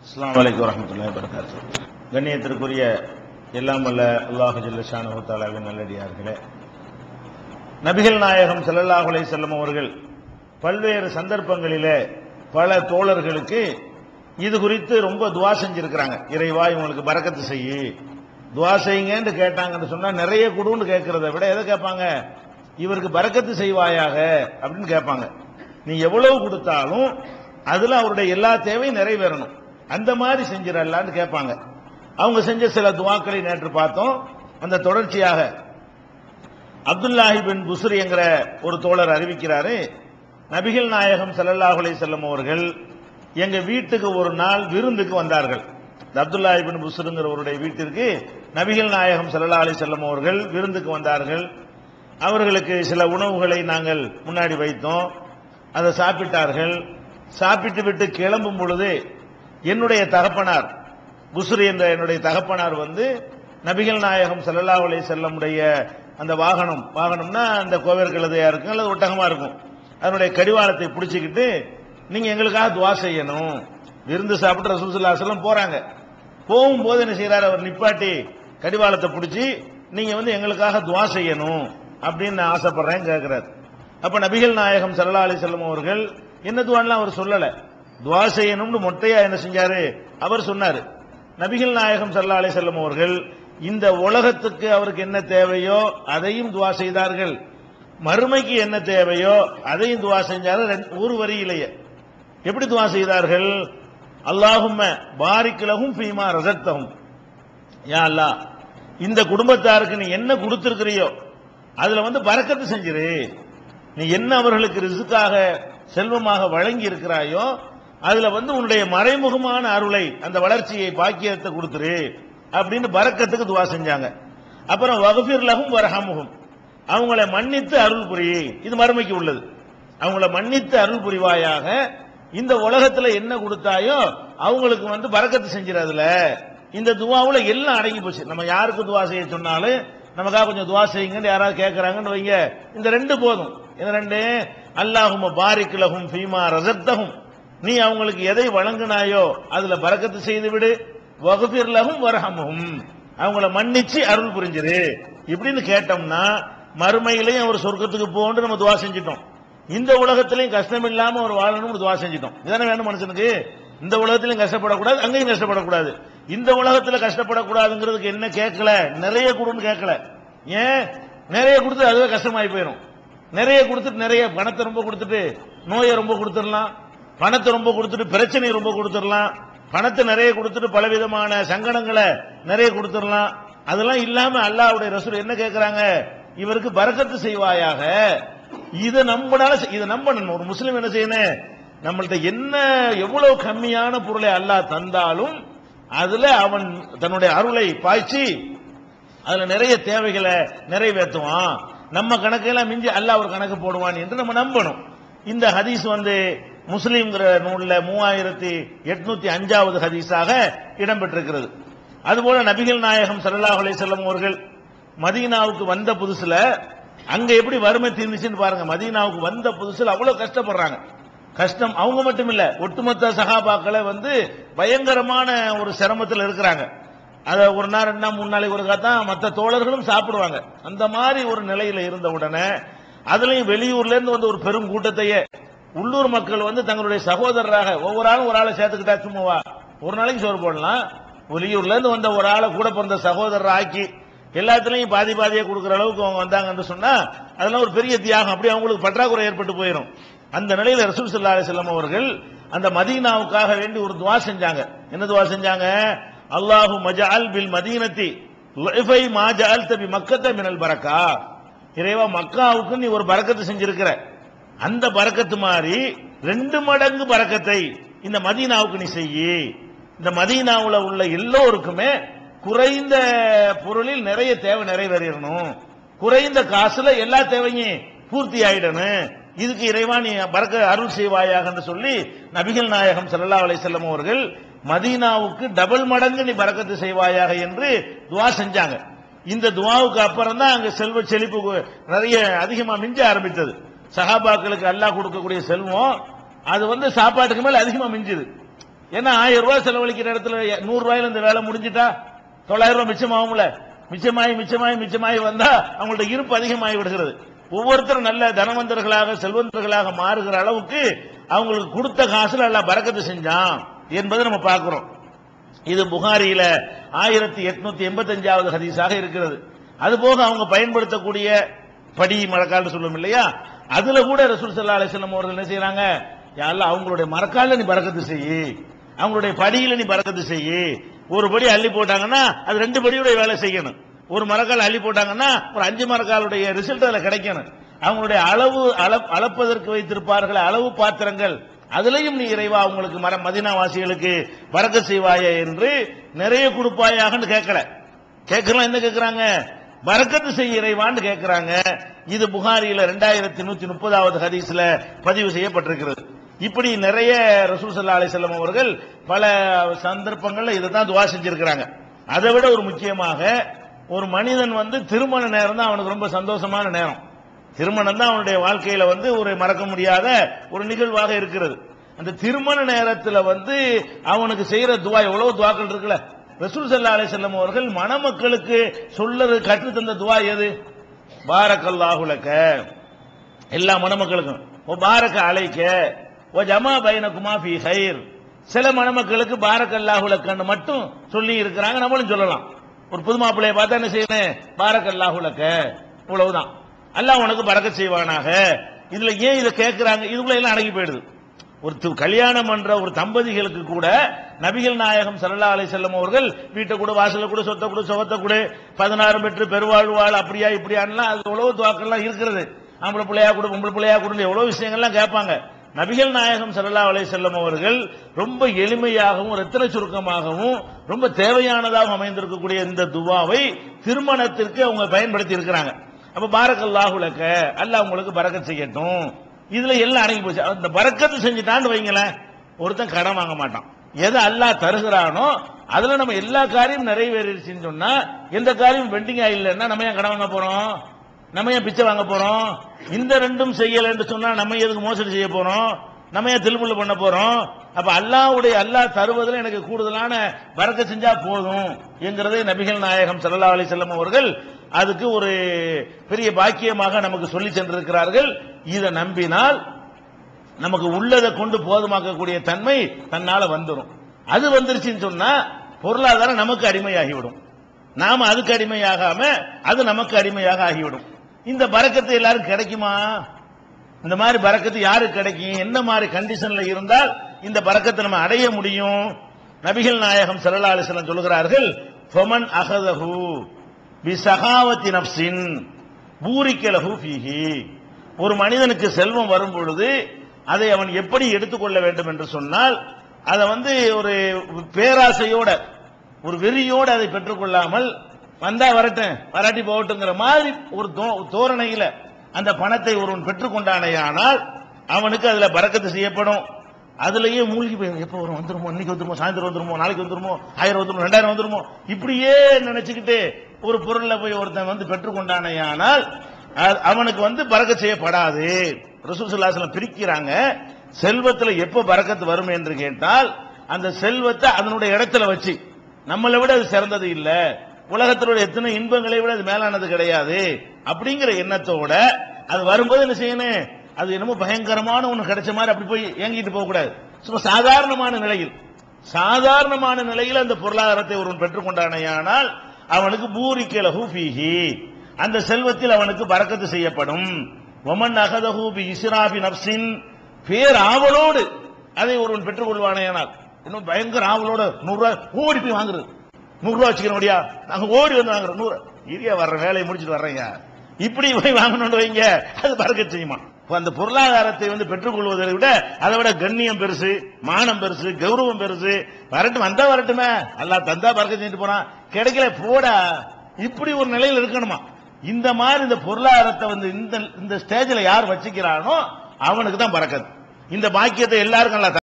அஸ்ஸலாமு அலைக்கும் வரஹ்மத்துல்லாஹி வபரகாத்து கண்ணியத்திற்குரிய எல்லாம் வல்ல அல்லாஹு ஜல்லஷானு தாலாவின் நல்லடியார்களே நபிகள் நாயகம் ஸல்லல்லாஹு அலைஹி வஸல்லம் அவர்கள் பல்வேறு சந்தர்ப்பங்களிலே பல தோழர்களுக்கு இது குறித்து ரொம்ப துவா செஞ்சிருக்கிறாங்க இறைவா இவங்களுக்கு பரக்கத்து செய்யு துவா செய்யுங்கன்னு கேட்டாங்கன்னு சொன்னா நிறைய குடுன்னு கேட்கறத விட எதை கேட்பாங்க இவருக்கு பரக்கத்து செய்வாயாக அப்படின்னு கேட்பாங்க நீ எவ்வளவு கொடுத்தாலும் அதுல அவருடைய எல்லா தேவையும் நிறைவேறணும் அந்த மாதிரி செஞ்சிடலான்னு கேட்பாங்க அவங்க செஞ்ச சில துவாக்களை நேற்று பார்த்தோம் அந்த தொடர்ச்சியாக அப்துல்லாஹி பின் புஸ்ரி என்கிற ஒரு தோழர் அறிவிக்கிறாரு நபிகள் நாயகம் ஸல்லல்லாஹு அலைஹி வஸல்லம் அவர்கள் எங்க வீட்டுக்கு ஒரு நாள் விருந்துக்கு வந்தார்கள் இந்த அப்துல்லாஹி பின் புஸ்ருங்கிறவருடைய வீட்டிற்கு நபிகள் நாயகம் ஸல்லல்லாஹு அலைஹி வஸல்லம் அவர்கள் விருந்துக்கு வந்தார்கள் அவர்களுக்கு சில உணவுகளை நாங்கள் முன்னாடி வைத்தோம் அதை சாப்பிட்டார்கள் சாப்பிட்டு விட்டு கிளம்பும் பொழுது என்னுடைய தகப்பனார் புஸ்ரி என்ற என்னுடைய தகப்பனார் வந்து நபிகள் நாயகம் ஸல்லல்லாஹு அலைஹி வஸல்லமுடைய அந்த வாகனம் வாகனம்னா அந்த கோவேர் கழுதையா இருக்கும் அல்லது ஒட்டகமா இருக்கும் அதனுடைய கடிவாளத்தை பிடிச்சிக்கிட்டு நீங்க எங்களுக்காக துவா செய்யணும் விருந்து சாப்பிட்டு ரசூலுல்லாஹி அலைஹி போறாங்க போகும்போது என்ன செய்யறாரு அவர் நிப்பாட்டி கடிவாளத்தை பிடிச்சி நீங்க வந்து எங்களுக்காக துவா செய்யணும் அப்படின்னு நான் ஆசைப்படுறேன் கேட்கிறார் அப்ப நபிகள் நாயகம் ஸல்லல்லாஹு அலைஹி வஸல்லம் அவர்கள் என்ன துவான்லாம் அவர் சொல்லல துவா செய்யணும்னு மொட்டையா என்ன செஞ்சாரு அவர் சொன்னாரு நபிகள் நாயகம் ஸல்லல்லாஹு அலைஹி வஸல்லம் அவர்கள் இந்த உலகத்துக்கு அவருக்கு என்ன தேவையோ அதையும் துவா செய்தார்கள் மறுமைக்கு என்ன தேவையோ அதையும் துவா செஞ்சார்கள் ரெண்டு- ஒரு வரியிலேயே எப்படி துவா செய்தார்கள் அல்லாஹும்ம பாரிக்கலகும் ஃபீமா ரசத்தகும் யா அல்லாஹ் இந்த குடும்பத்தாருக்கு நீ என்ன கொடுத்திருக்கிறியோ அதுல வந்து பரக்கத்து செஞ்சிரு நீ என்ன அவர்களுக்கு ரிசுக்காக செல்வமாக வழங்கி இருக்கிறாயோ அதுல வந்து உன்னுடைய மறைமுகமான அருளை அந்த வளர்ச்சியை பாக்கியத்தை கொடுத்துரு அப்படின்னு பரக்கத்துக்கு துவா செஞ்சாங்க அப்புறம் வகுஃபிர் லகும் வரஹமுகும் அவங்கள மன்னித்து அருள் புரி இது மறுமைக்கு உள்ளது அவங்கள மன்னித்து அருள் புரிவாயாக இந்த உலகத்துல என்ன கொடுத்தாயோ அவங்களுக்கு வந்து பரக்கத்து செஞ்சிடாதுல இந்த துவாவுல எல்லாம் அடங்கி போச்சு நம்ம யாருக்கு துவா செய்ய சொன்னாலும் நமக்காக கொஞ்சம் துவா செய்யுங்கன்னு யாராவது கேட்கறாங்கன்னு வைங்க இந்த ரெண்டு போதும் இந்த ரெண்டு அல்லாஹும பாரிக் லஹும் ஃபீமா ரசத்தஹும் நீ அவங்களுக்கு எதை வழங்கினாயோ அதுல பரக்கத்து செய்து விடு வகுபிர் லஹும் வரஹமும் அவங்கள மன்னிச்சு அருள் புரிஞ்சிரு இப்படின்னு கேட்டோம்னா மறுமையிலையும் அவர் சொர்க்கத்துக்கு போன்னு நம்ம துவா செஞ்சிட்டோம் இந்த உலகத்திலையும் கஷ்டம் இல்லாம ஒரு வாழணும்னு துவா செஞ்சிட்டோம் இதானே வேணும் மனுஷனுக்கு இந்த உலகத்திலையும் கஷ்டப்படக்கூடாது அங்கேயும் கஷ்டப்படக்கூடாது இந்த உலகத்துல கஷ்டப்படக்கூடாதுங்கிறதுக்கு என்ன கேட்கல நிறைய கொடுன்னு கேட்கல ஏன் நிறைய கொடுத்து அதுவே கஷ்டமாயி போயிடும் நிறைய கொடுத்துட்டு நிறைய பணத்தை ரொம்ப கொடுத்துட்டு நோயை ரொம்ப கொடுத்துடலாம் பணத்தை ரொம்ப கொடுத்துட்டு பிரச்சனையை ரொம்ப கொடுத்துடலாம் பணத்தை நிறைய கொடுத்துட்டு பலவிதமான சங்கடங்களை நிறைய கொடுத்துடலாம் அதெல்லாம் இல்லாம அல்லாஹ்வுடைய ரசூல் என்ன கேட்கறாங்க இவருக்கு பரக்கத்து செய்வாயாக இதை நம்பினால இதை நம்பணும் ஒரு முஸ்லீம் என்ன செய்யணும் நம்மள்ட்ட என்ன எவ்வளவு கம்மியான பொருளை அல்லாஹ் தந்தாலும் அதுல அவன் தன்னுடைய அருளை பாய்ச்சி அதுல நிறைய தேவைகளை நிறைவேற்றுவான் நம்ம கணக்கெல்லாம் மிஞ்சி அல்லாஹ் ஒரு கணக்கு போடுவான் என்று நம்ம நம்பணும் இந்த ஹதீஸ் வந்து முஸ்லீம்ங்கிற நூல்ல மூவாயிரத்தி எட்நூத்தி அஞ்சாவது ஹதீஸாக இடம்பெற்றிருக்கிறது அதுபோல நபிகள் நாயகம் ஸல்லல்லாஹு அலைஹி வஸல்லம் அவர்கள் மதீனாவுக்கு வந்த புதுசுல அங்க எப்படி வறுமை தீர்ந்துச்சுன்னு பாருங்க மதீனாவுக்கு வந்த புதுசுல அவ்வளவு கஷ்டப்படுறாங்க கஷ்டம் அவங்க மட்டும் இல்ல ஒட்டுமொத்த சகாபாக்களை வந்து பயங்கரமான ஒரு சிரமத்தில் இருக்கிறாங்க அத ஒரு நாள் ரெண்டு நாள் மூணு நாளைக்கு ஒரு தான் மற்ற தோழர்களும் சாப்பிடுவாங்க அந்த மாதிரி ஒரு நிலையில இருந்த உடனே அதுலயும் வெளியூர்ல இருந்து வந்து ஒரு பெரும் கூட்டத்தையே உள்ளூர் மக்கள் வந்து தங்களுடைய சகோதரராக ஒவ்வொரு ஆளும் ஒரு ஆளை சேர்த்துக்கிட்டா சும்மாவா ஒரு நாளைக்கு சோறு போடலாம் வெளியூர்ல இருந்து வந்த ஒரு ஆளை கூட பிறந்த சகோதரர் ஆக்கி எல்லாத்துலயும் பாதி பாதியா கொடுக்குற அளவுக்கு அவங்க வந்தாங்கன்னு சொன்னா அதெல்லாம் ஒரு பெரிய தியாகம் அப்படி அவங்களுக்கு பற்றாக்குறை ஏற்பட்டு போயிடும் அந்த நிலையில ரசூல் ஸல்லல்லாஹு அலைஹி வஸல்லம் அவர்கள் அந்த மதீனாவுக்காக வேண்டி ஒரு துவா செஞ்சாங்க என்ன துவா செஞ்சாங்க அல்லாஹு மஜஅல் பில் மதீனத்தி லுஃபை மா ஜஅல்த பி மக்கத்த மினல் பரக்கா இறைவா மக்காவுக்கு நீ ஒரு பரக்கத்து செஞ்சிருக்கிற அந்த பரக்கத்து மாதிரி ரெண்டு மடங்கு பரக்கத்தை இந்த மதீனாவுக்கு நீ செய்யி இந்த மதீனாவுல உள்ள எல்லோருக்குமே குறைந்த பொருளில் நிறைய தேவை நிறைவேறணும் குறைந்த காசுல எல்லா தேவையும் பூர்த்தி ஆயிடணும் இதுக்கு இறைவா நீ பறக்க அருள் செய்வாயாக என்று சொல்லி நபிகள் நாயகம் ஸல்லல்லாஹு அலைஹி வஸல்லம் அவர்கள் மதீனாவுக்கு டபுள் மடங்கு நீ பறக்கத்து செய்வாயாக என்று துவா செஞ்சாங்க இந்த துவாவுக்கு அப்புறம் தான் அங்க செல்வ செழிப்பு நிறைய அதிகமா மிஞ்ச ஆரம்பித்தது சஹாபாக்களுக்கு அல்லாஹ் கொடுக்கக்கூடிய செல்வம் அது வந்து சாப்பாட்டுக்கு மேல அதிகமா மிஞ்சுது ஏன்னா ஆயிரம் ரூபாய் செலவழிக்கிற இடத்துல நூறு ரூபாயில இந்த வேலை முடிஞ்சிட்டா தொள்ளாயிரம் ரூபாய் மிச்சமாகும்ல மிச்சமாயி மிச்சமாயி மிச்சமாயி வந்தா அவங்களோட இருப்பு அதிகமாகி விடுகிறது ஒவ்வொருத்தரும் நல்ல தனவந்தர்களாக செல்வந்தர்களாக மாறுகிற அளவுக்கு அவங்களுக்கு கொடுத்த காசுல எல்லாம் பறக்கத்து செஞ்சான் என்பதை நம்ம பார்க்கிறோம் இது புகாரியில ஆயிரத்தி எட்நூத்தி எண்பத்தஞ்சாவது ஹதீஸாக இருக்கிறது அதுபோக அவங்க பயன்படுத்தக்கூடிய படி மரக்கால்னு சொல்லுவோம் இல்லையா அதுல கூட ரசூல் சல்லா அலிஸ்லாம் அவர்கள் என்ன செய்யறாங்க யாரெல்லாம் அவங்களுடைய மரக்கால நீ பறக்கத்து செய்யி அவங்களுடைய படியில நீ பறக்கத்து செய்யி ஒரு படி அள்ளி போட்டாங்கன்னா அது ரெண்டு படியுடைய வேலை செய்யணும் ஒரு மரக்கால் அள்ளி போட்டாங்கன்னா ஒரு அஞ்சு மரக்காலுடைய ரிசல்ட் அதுல கிடைக்கணும் அவங்களுடைய அளவு அளப்- அளப்பதற்கு வைத்திருப்பார்கள் அளவு பாத்திரங்கள் அதுலயும் நீ இறைவா அவங்களுக்கு மர மதினா வாசிகளுக்கு பறக்க செய்வாயே என்று நிறைய கொடுப்பாயாகன்னு கேட்கல கேட்கலாம் என்ன கேட்கறாங்க பறக்கத்து செய்ய இறைவான்னு கேட்கறாங்க இது புகாரியில ரெண்டாயிரத்தி நூத்தி முப்பதாவது ஹதீஸ்ல பதிவு செய்யப்பட்டிருக்கிறது இப்படி நிறைய ரசூல் சல்லா அலிசல்லம் அவர்கள் பல சந்தர்ப்பங்கள்ல இதை தான் துவா செஞ்சிருக்கிறாங்க அதை விட ஒரு முக்கியமாக ஒரு மனிதன் வந்து திருமண நேரம் தான் அவனுக்கு ரொம்ப சந்தோஷமான நேரம் திருமணம் தான் அவனுடைய வாழ்க்கையில வந்து ஒரு மறக்க முடியாத ஒரு நிகழ்வாக இருக்கிறது அந்த திருமண நேரத்துல வந்து அவனுக்கு செய்யற துவா எவ்வளவு துவாக்கள் இருக்குல்ல ரசூல் சல்லா அலிசல்லம் அவர்கள் மணமக்களுக்கு சொல்லது கற்று தந்த துவா எது பாரக்கல்லாஹுலக்க எல்லா மணமக்களுக்கும் ஓ பாரக்க அலைக்க ஓ ஜமா பைனகுமா ஃபி ஹைர் சில மணமக்களுக்கு பாரக்கல்லாஹுலக்கன்னு மட்டும் சொல்லி இருக்கிறாங்க நம்மளும் சொல்லலாம் ஒரு புது மாப்பிள்ளைய பார்த்தா என்ன செய்யணும் பாரக்கல்லாஹுலக்க இவ்வளவுதான் அல்லாஹ் உனக்கு பறக்க செய்வானாக இதுல ஏன் இதை கேட்கிறாங்க இதுக்குள்ள எல்லாம் அடங்கி போயிடுது ஒரு து- கல்யாணம் பண்ற ஒரு தம்பதிகளுக்கு கூட நபிகள் நாயகம் சல்லா அலை செல்லம் அவர்கள் வீட்டை கூட வாசல்ல கூட சொத்தை கூட சுகத்தை கூட பதினாறு பெற்று பெருவாழ்வாள் அப்படியா இப்படியான்லாம் அது எவ்வளவு துவாக்கள்லாம் இருக்கிறது ஆம்பளை பிள்ளையா கூட பொம்பளை பிள்ளையா கூட எவ்வளவு விஷயங்கள்லாம் கேட்பாங்க நபிகள் நாயகம் சல்லா அலை செல்லம் அவர்கள் ரொம்ப எளிமையாகவும் ரத்தின சுருக்கமாகவும் ரொம்ப தேவையானதாகவும் அமைந்திருக்கக்கூடிய இந்த துவாவை திருமணத்திற்கு அவங்க பயன்படுத்தி இருக்கிறாங்க அப்ப பாரக்கல்லாஹுலக்க அல்லாஹ் உங்களுக்கு பறக்கத் செய்யட்டும் இதுல எல்லாம் அடங்கி போச்சு அந்த பறக்கத்து செஞ்சுட்டான்னு வைங்களேன் ஒருத்தன் கடன் வாங்க மாட்டான் எதை அல்லாஹ் தருகிறானோ அதுல நம்ம எல்லா காரியம் நிறைவேறிடுச்சுன்னு சொன்னா எந்த காரியம் பெண்டிங் ஆயில்லைன்னா நம்ம ஏன் கடன் வாங்க போறோம் நம்ம ஏன் பிச்சை வாங்க போறோம் இந்த ரெண்டும் செய்யலைன்னு சொன்னா நம்ம எதுக்கு மோசடி செய்ய போறோம் நம்ம ஏன் திருமுள்ள பண்ண போறோம் அப்ப அல்லாஹ்வுடைய அல்லாஹ் தருவதில் எனக்கு கூடுதலான பறக்க செஞ்சா போதும் என்கிறதை நபிகள் நாயகம் ஸல்லல்லாஹு அலைஹி வஸல்லம் அவர்கள் அதுக்கு ஒரு பெரிய பாக்கியமாக நமக்கு சொல்லி சென்றிருக்கிறார்கள் இதை நம்பினால் நமக்கு உள்ளதை கொண்டு போதுமாக்கக்கூடிய தன்மை தன்னால வந்துடும் அது வந்துருச்சுன்னு சொன்னா பொருளாதாரம் நமக்கு அடிமையாகிவிடும் நாம அதுக்கு அடிமையாகாம அது நமக்கு அடிமையாக ஆகிவிடும் இந்த பறக்கத்து எல்லாரும் கிடைக்குமா இந்த மாதிரி பறக்கத்து யாருக்கு கிடைக்கும் என்ன மாதிரி கண்டிஷன்ல இருந்தால் இந்த பறக்கத்தை நம்ம அடைய முடியும் நபிகள் நாயகம் ஸல்லல்லாஹு அலைஹி வஸல்லம் சொல்கிறார்கள் ஃபமன் அகதஹு பி சகாவத்தி நப்சின் பூரிக்கலஹு ஃபீஹி ஒரு மனிதனுக்கு செல்வம் வரும் பொழுது அதை அவன் எப்படி எடுத்துக்கொள்ள வேண்டும் என்று சொன்னால் அதை வந்து ஒரு பேராசையோட ஒரு வெறியோடு அதை பெற்றுக்கொள்ளாமல் வந்தா வரட்டும் வராட்டி போகட்டுங்கிற மாதிரி ஒரு தோ- தோரணையில அந்த பணத்தை ஒருவன் பெற்றுக்கொண்டானேயானால் அவனுக்கு அதுல பறக்கத்து செய்யப்படும் அதுலயே மூழ்கி போய் எப்போ வரும் வந்துருமோ இன்னைக்கு வந்துருமோ சாயந்தரம் வந்துருமோ நாளைக்கு வந்துருமோ ஆயிரம் வந்துருமோ ரெண்டாயிரம் வந்துருமோ இப்படியே நினைச்சுக்கிட்டு ஒரு பொருள்ல போய் ஒருத்தன் வந்து பெற்றுக்கொண்டானேயானால் அ- அவனுக்கு வந்து பறக்க செய்யப்படாது ரசூல் ஸல்லல்லாஹு அலைஹி வஸல்லம் பிரிக்கிறாங்க செல்வத்துல எப்ப பறக்கத்து வரும் என்று கேட்டால் அந்த செல்வத்தை அதனுடைய இடத்துல வச்சு நம்மளை விட அது சிறந்தது இல்ல உலகத்தினுடைய எத்தனை இன்பங்களை விட அது மேலானது கிடையாது அப்படிங்கிற எண்ணத்தோட அது வரும்போது என்ன செய்யணும் அது என்னமோ பயங்கரமான ஒண்ணு கிடைச்ச மாதிரி அப்படி போய் ஏங்கிட்டு போக கூடாது சும்மா சாதாரணமான நிலையில் சாதாரணமான நிலையில் அந்த பொருளாதாரத்தை ஒருவன் பெற்றுக்கொண்டானேயானால் அவனுக்கு பூரிக்கல ஹூஃபிஹி அந்த செல்வத்தில் அவனுக்கு பறக்கத்து செய்யப்படும் ஒமன் அகதஹூ பி இஸ்ராபி நப்சின் பேர் ஆவலோடு அதை ஒருவன் பெற்றுக் கொள்வானேயானால் இன்னும் பயங்கர ஆவலோட நூறு ரூபாய் ஓடி போய் வாங்குறது நூறு ரூபாய் வச்சுக்கிறோடியா நாங்க ஓடி வந்து வாங்குறோம் நூறு இரியா வர்ற வேலையை முடிச்சிட்டு வர்றேங்க இப்படி போய் வாங்கணும்னு வைங்க அது பறக்க செய்யுமா இப்ப அந்த பொருளாதாரத்தை வந்து பெற்றுக்கொள்வதை விட அதை விட கண்ணியம் பெருசு மானம் பெருசு கௌரவம் பெருசு வரட்டும் வந்தா வரட்டுமே அல்லாஹ் தந்தா பறக்க செஞ்சுட்டு போறான் கிடைக்கல போடா இப்படி ஒரு நிலையில் இருக்கணுமா இந்த மாதிரி இந்த பொருளாதாரத்தை வந்து இந்த இந்த ஸ்டேஜ்ல யார் வச்சுக்கிறானோ அவனுக்கு தான் பறக்கது இந்த பாக்கியத்தை எல்லாருக்கும் அல்லாஹ்